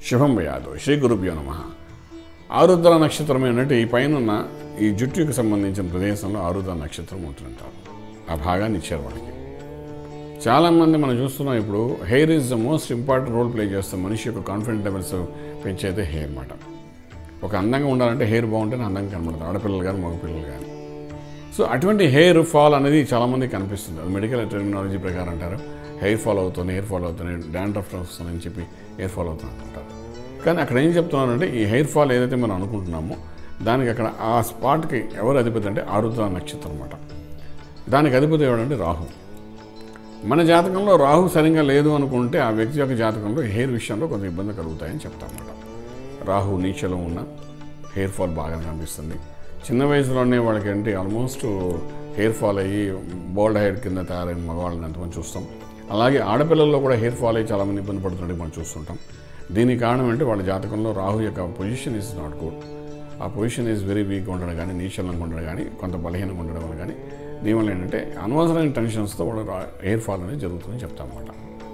శుభం యాదవ్ శ్రీ గురుభ్యో నమ ఆరుద్ర నక్షత్రం ఏంటంటే ఈ పైన ఉన్న ఈ జుట్టుకు సంబంధించిన ప్రదేశంలో ఆరుద్ర నక్షత్రం ఉంటుంటారు ఆ భాగాన్ని ఇచ్చారు వాళ్ళకి చాలామంది మనం చూస్తున్నాం ఇప్పుడు hair is the most important role play చేస్తాం మనిషి యొక్క కాన్ఫిడెంట్ లెవెల్స్ పెంచేదే హెయిర్ మాట ఒక అందంగా ఉండాలంటే హెయిర్ బాగుంటేనే అందంగా కనబడుతుంది ఆడపిల్లలు కానీ మగపిల్లలు కానీ సో అటువంటి హెయిర్ ఫాల్ అనేది చాలామందికి కనిపిస్తుంది అది మెడికల్ టెర్మినాలజీ ప్రకారం అంటారు హెయిర్ ఫాల్ అవుతుంది హెయిర్ ఫాల్ అవుతుంది డాండ్రఫ్ వస్తుందని చెప్పి హెయిర్ ఫాల్ అవుతుంది అంటారు కానీ అక్కడ ఏం చెప్తున్నారంటే ఈ హెయిర్ ఫాల్ ఏదైతే మనం అనుకుంటున్నామో దానికి అక్కడ ఆ స్పాట్కి ఎవరు అధిపతి అంటే ఆరుద్ర నక్షత్రం అనమాట దానికి అధిపతి ఎవడంటే రాహు మన జాతకంలో రాహు సరిగ్గా లేదు అనుకుంటే ఆ వ్యక్తి యొక్క జాతకంలో హెయిర్ విషయంలో కొంత ఇబ్బంది కలుగుతాయని చెప్తామన్నమాట రాహు నీచలో ఉన్న హెయిర్ ఫాల్ బాగా కనిపిస్తుంది చిన్న వయసులోనే వాళ్ళకి ఏంటి ఆల్మోస్ట్ హెయిర్ ఫాల్ అయ్యి బోల్డ్ హెయిర్ కింద తయారైన మగవాళ్ళని ఎంతమంది చూస్తాం అలాగే ఆడపిల్లల్లో కూడా హెయిర్ ఫాల్ అయ్యి చాలామంది ఇబ్బంది పడుతున్నట్టు మనం చూస్తుంటాం దీనికి కారణం అంటే వాళ్ళ జాతకంలో రాహు యొక్క పొజిషన్ ఇస్ నాట్ గుడ్ ఆ పొజిషన్ ఈజ్ వెరీ వీక్గా ఉండడం కానీ నీచలంగా ఉండడం కానీ కొంత బలహీనంగా ఉండడం వల్ల కానీ దీనివల్ల ఏంటంటే అనవసరమైన టెన్షన్స్తో వాళ్ళ హెయిర్ ఫాల్ అనేది జరుగుతుందని చెప్తామన్నమాట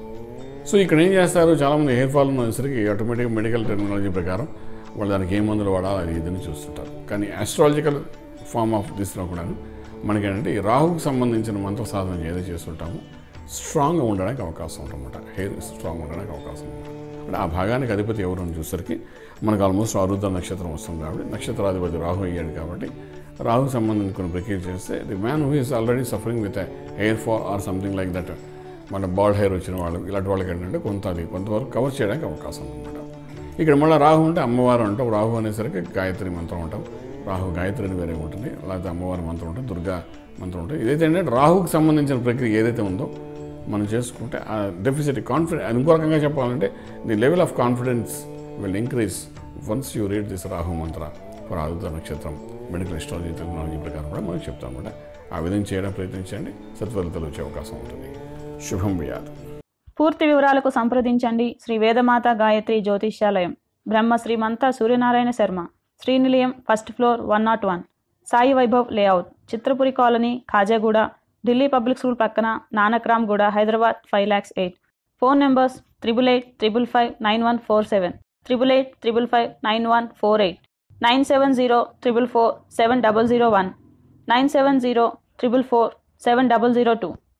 సో ఇక్కడ ఏం చేస్తారు చాలామంది హెయిర్ ఫాల్ ఉన్నసరికి ఆటోమేటిక్గా మెడికల్ టెక్నాలజీ ప్రకారం వాళ్ళు దానికి ఏ మందులు వాడాలి అది ఇదని చూస్తుంటారు కానీ ఆస్ట్రాలజికల్ ఫార్మ్ ఆఫ్ దిస్లో కూడా మనకి ఏంటంటే ఈ రాహుకు సంబంధించిన మంత్ర సాధన ఏదో చేస్తుంటామో స్ట్రాంగ్గా ఉండడానికి అవకాశం ఉంటుందన్నమాట హెయిర్ స్ట్రాంగ్ ఉండడానికి అవకాశం ఉంటుంది అంటే ఆ భాగానికి అధిపతి ఎవరు అని చూసరికి మనకు ఆల్మోస్ట్ ఆరుద్ర నక్షత్రం వస్తుంది కాబట్టి నక్షత్రాధిపతి రాహు అయ్యాడు కాబట్టి రాహు సంబంధించిన కొన్ని ప్రక్రియ చేస్తే the man who is already suffering with hair fall or something like that మన బాల్డ్ హెయిర్ వచ్చిన వాళ్ళు ఇలాంటి వాళ్ళకి ఏంటంటే కొంత అది కొంతవరకు కవర్ చేయడానికి అవకాశం ఉందన్నమాట ఇక్కడ మళ్ళీ రాహు ఉంటే అమ్మవారు అంటాం రాహు అనేసరికి గాయత్రి మంత్రం ఉంటాం రాహు గాయత్రి అని వేరే ఉంటుంది లేకపోతే అమ్మవారి మంత్రం ఉంటుంది దుర్గా మంత్రం ఉంటుంది ఇదైతే ఏంటంటే రాహుకి సంబంధించిన ప్రక్రియ ఏదైతే ఉందో మనం చేసుకుంటే ఆ డెఫిసిట్ కాన్ఫిడెన్స్ ఇంకో రకంగా చెప్పాలంటే the level of confidence will increase once you read this Rahu mantra for ఆరుద్ర నక్షత్రం మెడికల్ ఎస్ట్రాలజీ టెక్నాలజీ ప్రకారం కూడా మనం చెప్తాం అనమాట ఆ విధంగా చేయడం ప్రయత్నించండి సత్ఫలితాలు వచ్చే అవకాశం ఉంటుంది శుభం వ్యాధి పూర్తి వివరాలకు సంప్రదించండి Shri Vedamata Gayatri Jyotishyalayam Brahma Shrimantha Suryanarayana Sharma Srinilayam first floor one not one Sai Vaibhav layout Chitrapuri colony Khajaguda Delhi public school పక్కన Nanakramguda Hyderabad five lakhs eight phone numbers triple eight triple five nine one four seven triple eight triple five nine one four eight nine seven zero triple four seven double zero one nine seven zero triple four seven double zero two